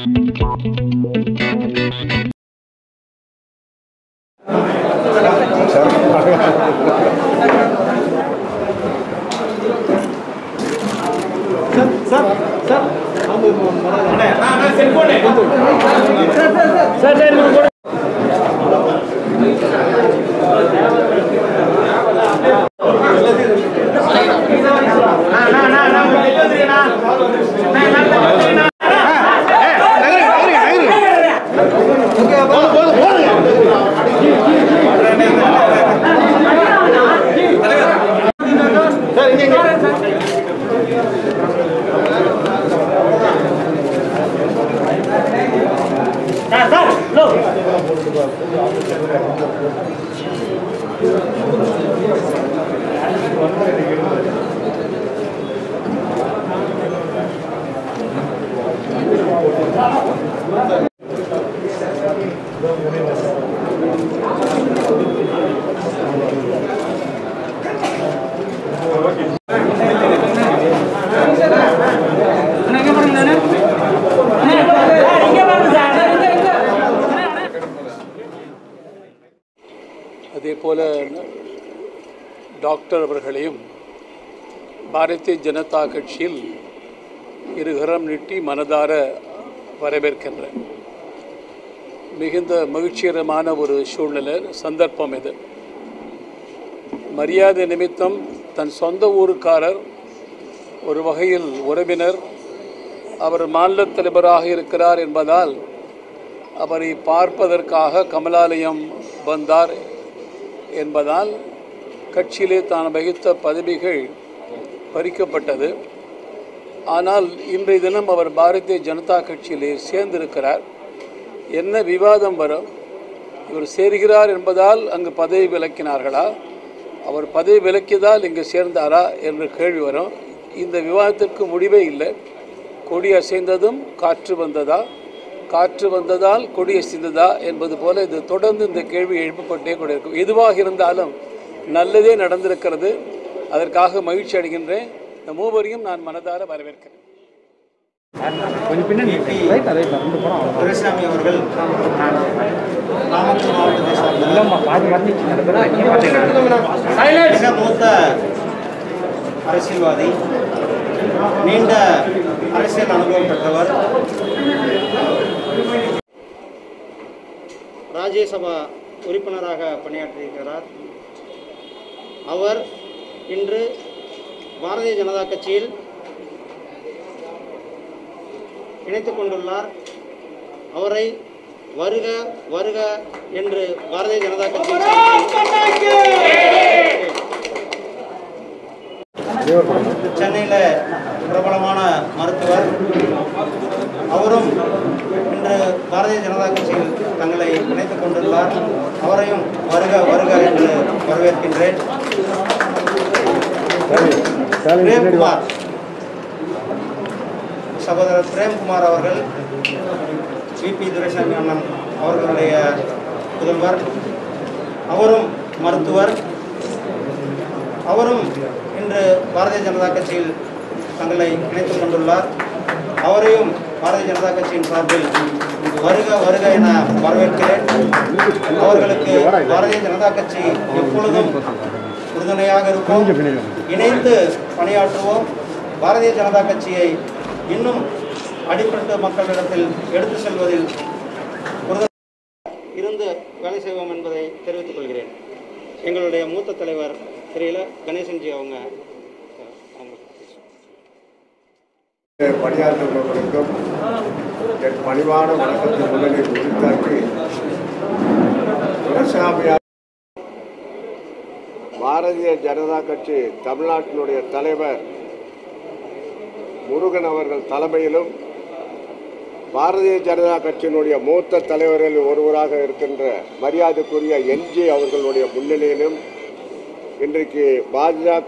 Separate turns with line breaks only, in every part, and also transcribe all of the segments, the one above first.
அதே போல டாக்டர் அவர்களையும் பாரதிய ஜனதா கட்சியில் இருகரம் நீட்டி மனதார வரவேற்கின்றேன் மிகுந்த மகிழ்ச்சிகரமான ஒரு சூழ்நிலை சந்தர்ப்பம் இது மரியாதை நிமித்தம் தன் சொந்த ஊருக்காரர் ஒரு வகையில் உறவினர் அவர் மாநில தலைவராக இருக்கிறார் என்பதால் அவரை பார்ப்பதற்காக கமலாலயம் வந்தார் என்பதால் கட்சியிலே தான் வகித்த பதவிகள் பறிக்கப்பட்டது ஆனால் இன்றைய தினம் அவர் பாரதிய ஜனதா கட்சியிலே சேர்ந்திருக்கிறார் என்ன விவாதம் வரும் இவர் சேர்கிறார் என்பதால் அங்கு பதவி விலக்கினார்களா அவர் பதவி விலக்கியதால் இங்கு சேர்ந்தாரா என்ற கேள்வி வரும் இந்த விவாதத்திற்கு முடிவே இல்லை கொடி அசைந்ததும் காற்று வந்ததா காற்று வந்ததால் கொடி அசைந்ததா என்பது போல இது தொடர்ந்து இந்த கேள்வி எழுப்பப்பட்டே கூட இருக்கும் எதுவாக இருந்தாலும் நல்லதே நடந்திருக்கிறது அதற்காக மகிழ்ச்சி அடைகின்றேன் இந்த மூவரையும் நான் மனதார வரவேற்கிறேன்
துரைசாமி அவர்கள் நாமக்கல் மாவட்டத்தை சார்ந்த மிக மூத்த அரசியல்வாதி நீண்ட அரசியல் அனுபவம் பெற்றவர் ராஜ்யசபா உறுப்பினராக பணியாற்றியிருக்கிறார் அவர் இன்று பாரதிய ஜனதா கட்சியில் இணைத்துக் கொண்டுள்ளார் அவரை வருக வருக என்று பாரதிய ஜனதா கட்சி சென்னையில் பிரபலமான மருத்துவர் அவரும் இன்று பாரதிய ஜனதா கட்சியில் தங்களை இணைத்துக் கொண்டுள்ளார் அவரையும் வருக வருக என்று வரவேற்கின்றேன் பிரேம்குமார் சகோதரர் பிரேம்குமார் அவர்கள் விபி துரைசாமி அண்ணன் அவர்களுடைய புதல்வர் அவரும் மருத்துவர் அவரும் இன்று பாரதிய ஜனதா கட்சியில் தங்களை இணைத்துக் கொண்டுள்ளார் அவரையும் பாரதிய ஜனதா கட்சியின் சார்பில் வருக வருக என வரவேற்கிறேன் அவர்களுக்கு பாரதிய ஜனதா கட்சி எப்பொழுதும் உறுதுணையாக இருக்கும் இணைந்து பணியாற்றுவோம் பாரதிய ஜனதா கட்சியை இன்னும் அடிப்பட்ட மக்களிடத்தில் எடுத்து செல்வதில் உறுதுணை இருந்து வேலை செய்வோம் என்பதை தெரிவித்துக் கொள்கிறேன் எங்களுடைய மூத்த தலைவர் திரு இல கணேசன்ஜி அவங்க அவங்க
பணியாற்றுபவர்களுக்கும் என் பணிவான வணக்கத்தை முதலில் உரித்தாக்கி துரைசாமி பாரதிய ஜனதா கட்சி தமிழ்நாட்டினுடைய தலைவர் முருகன் அவர்கள் தலைமையிலும் பாரதிய ஜனதா கட்சியினுடைய மூத்த தலைவர்களில் ஒருவராக இருக்கின்ற மரியாதைக்குரிய என்ஜி அவர்களுடைய முன்னிலையிலும் இன்றைக்கு பாஜக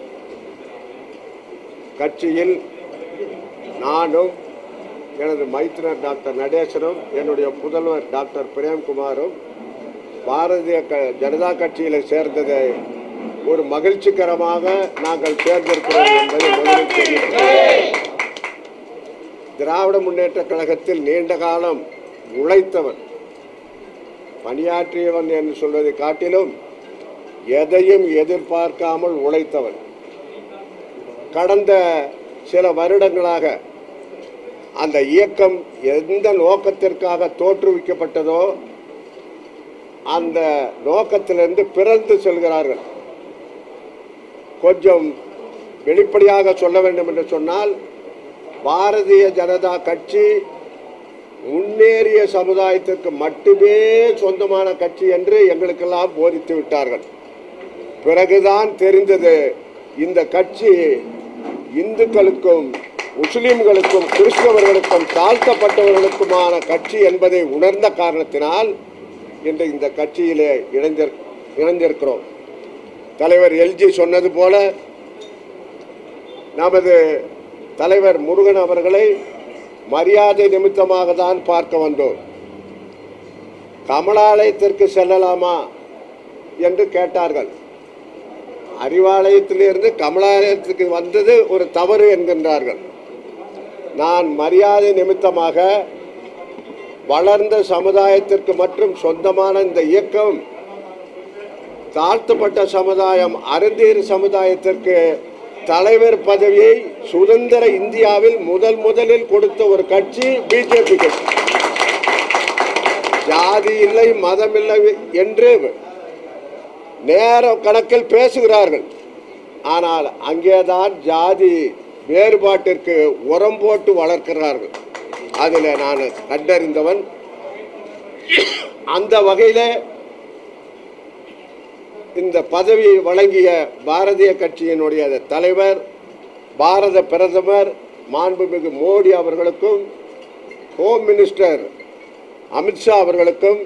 கட்சியில் நானும் எனது மைத்தினர் டாக்டர் நடேசனும் என்னுடைய புதல்வர் டாக்டர் பிரேம்குமாரும் பாரதிய க ஜனதா கட்சியில் சேர்ந்ததை ஒரு மகிழ்ச்சிகரமாக நாங்கள் தேர்ந்தெடுக்கிறோம் என்பதை முதலில் தெரிவிக்கிறேன். திராவிட முன்னேற்ற கழகத்தில் நீண்ட காலம் உழைத்தவன் பணியாற்றியவன் என்று சொல்வதை காட்டிலும் எதையும் எதிர்பார்க்காமல் உழைத்தவன் கடந்த சில வருடங்களாக அந்த இயக்கம் எந்த நோக்கத்திற்காக தோற்றுவிக்கப்பட்டதோ அந்த நோக்கத்திலிருந்து பிறந்து செல்கிறார்கள் கொஞ்சம் வெளிப்படையாக சொல்ல வேண்டும் என்று சொன்னால் பாரதிய ஜனதா கட்சி முன்னேறிய சமுதாயத்திற்கு மட்டுமே சொந்தமான கட்சி என்று எங்களுக்கெல்லாம் போதித்து விட்டார்கள் பிறகுதான் தெரிந்தது இந்த கட்சி இந்துக்களுக்கும் முஸ்லிம்களுக்கும் கிறிஸ்தவர்களுக்கும் தாழ்த்தப்பட்டவர்களுக்குமான கட்சி என்பதை உணர்ந்த காரணத்தினால் இன்று இந்த கட்சியிலே இணைந்திரு இணைந்திருக்கிறோம் தலைவர் எல்ஜி சொன்னது போல நமது தலைவர் முருகன் அவர்களை மரியாதை நிமித்தமாக தான் பார்க்க வந்தோம் கமலாலயத்திற்கு செல்லலாமா என்று கேட்டார்கள் அறிவாலயத்திலிருந்து கமலாலயத்துக்கு வந்தது ஒரு தவறு என்கின்றார்கள் நான் மரியாதை நிமித்தமாக வளர்ந்த சமுதாயத்திற்கு மற்றும் சொந்தமான இந்த இயக்கம் தாழ்த்தப்பட்ட சமுதாயம் அருந்தீர் சமுதாயத்திற்கு தலைவர் பதவியை சுதந்திர இந்தியாவில் முதல் முதலில் கொடுத்த ஒரு கட்சி பிஜேபி கட்சி ஜாதி இல்லை மதம் இல்லை என்று நேர கணக்கில் பேசுகிறார்கள் ஆனால் அங்கேதான் ஜாதி வேறுபாட்டிற்கு உரம் போட்டு வளர்க்கிறார்கள் அதில் நான் கண்டறிந்தவன் அந்த வகையில் இந்த பதவியை வழங்கிய பாரதிய கட்சியினுடைய தலைவர் பாரத பிரதமர் மாண்புமிகு மோடி அவர்களுக்கும் ஹோம் மினிஸ்டர் அமித்ஷா அவர்களுக்கும்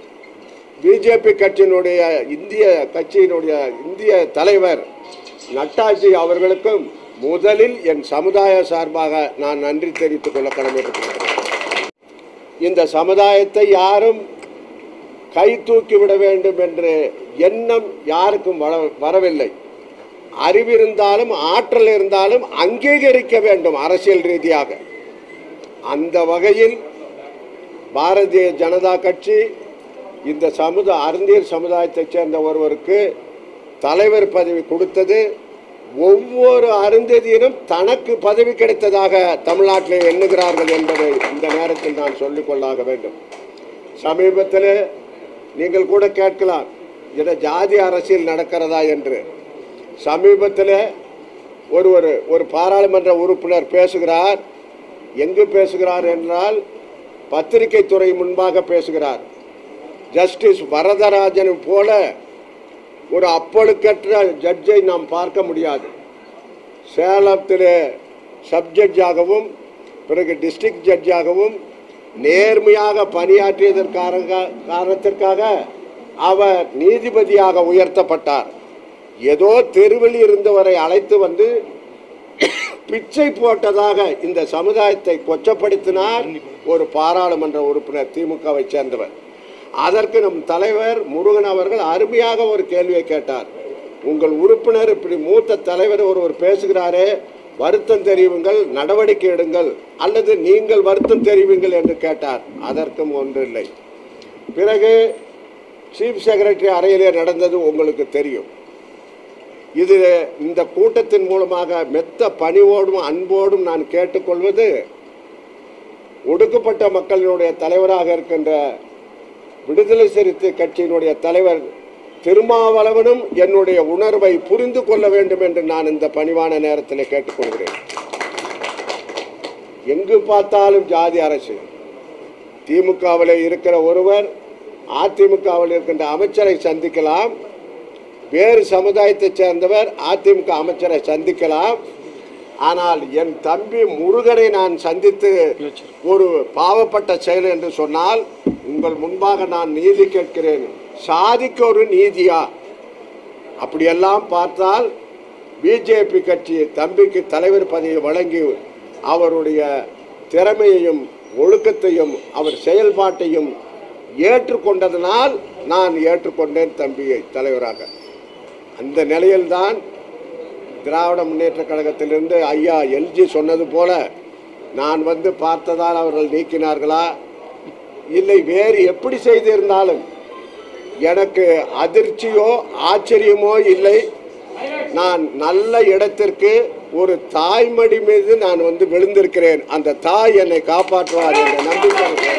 பிஜேபி கட்சியினுடைய இந்திய கட்சியினுடைய இந்திய தலைவர் நட்டாஜி அவர்களுக்கும் முதலில் என் சமுதாய சார்பாக நான் நன்றி தெரிவித்துக் கொள்ள கடமைப்பட்டிருக்கிறேன் இந்த சமுதாயத்தை யாரும் கை தூக்கி விட வேண்டும் என்று எண்ணம் யாருக்கும் வர வரவில்லை அறிவிருந்தாலும் ஆற்றல் இருந்தாலும் அங்கீகரிக்க வேண்டும் அரசியல் ரீதியாக அந்த வகையில் பாரதிய ஜனதா கட்சி இந்த சமுதாய அருந்தியர் சமுதாயத்தைச் சேர்ந்த ஒருவருக்கு தலைவர் பதவி கொடுத்தது ஒவ்வொரு அருந்ததியிலும் தனக்கு பதவி கிடைத்ததாக தமிழ்நாட்டில் எண்ணுகிறார்கள் என்பதை இந்த நேரத்தில் நான் சொல்லிக்கொள்ளாக வேண்டும் சமீபத்தில் நீங்கள் கூட கேட்கலாம் இட ஜாதி அரசியல் நடக்கிறதா என்று சமீபத்தில் ஒரு ஒரு ஒரு பாராளுமன்ற உறுப்பினர் பேசுகிறார் எங்கு பேசுகிறார் என்றால் பத்திரிகை துறை முன்பாக பேசுகிறார் ஜஸ்டிஸ் வரதராஜன் போல ஒரு அப்பழுக்கற்ற ஜட்ஜை நாம் பார்க்க முடியாது சேலத்தில் சப் ஜட்ஜாகவும் பிறகு டிஸ்ட்ரிக்ட் ஜட்ஜாகவும் நேர்மையாக பணியாற்றியதற்காக காரணத்திற்காக அவர் நீதிபதியாக உயர்த்தப்பட்டார் ஏதோ தெருவில் இருந்தவரை அழைத்து வந்து பிச்சை போட்டதாக இந்த சமுதாயத்தை கொச்சப்படுத்தினார் ஒரு பாராளுமன்ற உறுப்பினர் திமுகவை சேர்ந்தவர் அதற்கு நம் தலைவர் முருகன் அவர்கள் அருமையாக ஒரு கேள்வியை கேட்டார் உங்கள் உறுப்பினர் இப்படி மூத்த தலைவர் ஒருவர் பேசுகிறாரே வருத்தம் தெரிவிங்கள் நடவடிக்கை எடுங்கள் அல்லது நீங்கள் வருத்தம் தெரிவிங்கள் என்று கேட்டார் அதற்கும் ஒன்றில்லை பிறகு சீஃப் செக்ரட்டரி அறையிலே நடந்தது உங்களுக்கு தெரியும் இது இந்த கூட்டத்தின் மூலமாக மெத்த பணிவோடும் அன்போடும் நான் கேட்டுக்கொள்வது ஒடுக்கப்பட்ட மக்களினுடைய தலைவராக இருக்கின்ற விடுதலை சிறுத்தை கட்சியினுடைய தலைவர் திருமாவளவனும் என்னுடைய உணர்வை புரிந்து கொள்ள வேண்டும் என்று நான் இந்த பணிவான நேரத்தில் கேட்டுக்கொள்கிறேன் எங்கு பார்த்தாலும் ஜாதி அரசு திமுகவில் இருக்கிற ஒருவர் அதிமுகவில் இருக்கின்ற அமைச்சரை சந்திக்கலாம் வேறு சமுதாயத்தைச் சேர்ந்தவர் அதிமுக அமைச்சரை சந்திக்கலாம் ஆனால் என் தம்பி முருகனை நான் சந்தித்து ஒரு பாவப்பட்ட செயல் என்று சொன்னால் உங்கள் முன்பாக நான் நீதி கேட்கிறேன் சாதிக்கு ஒரு நீதியா அப்படியெல்லாம் பார்த்தால் பிஜேபி கட்சி தம்பிக்கு தலைவர் பதவியை வழங்கி அவருடைய திறமையையும் ஒழுக்கத்தையும் அவர் செயல்பாட்டையும் ஏற்றுக்கொண்டதனால் நான் ஏற்றுக்கொண்டேன் தம்பியை தலைவராக அந்த நிலையில்தான் திராவிட முன்னேற்ற கழகத்திலிருந்து ஐயா எல்ஜி சொன்னது போல நான் வந்து பார்த்ததால் அவர்கள் நீக்கினார்களா இல்லை வேறு எப்படி செய்திருந்தாலும் எனக்கு அதிர்ச்சியோ ஆச்சரியமோ இல்லை நான் நல்ல இடத்திற்கு ஒரு தாய்மடி மீது நான் வந்து விழுந்திருக்கிறேன் அந்த தாய் என்னை காப்பாற்றுவார் என்ற நம்பிக்கை எனக்கு.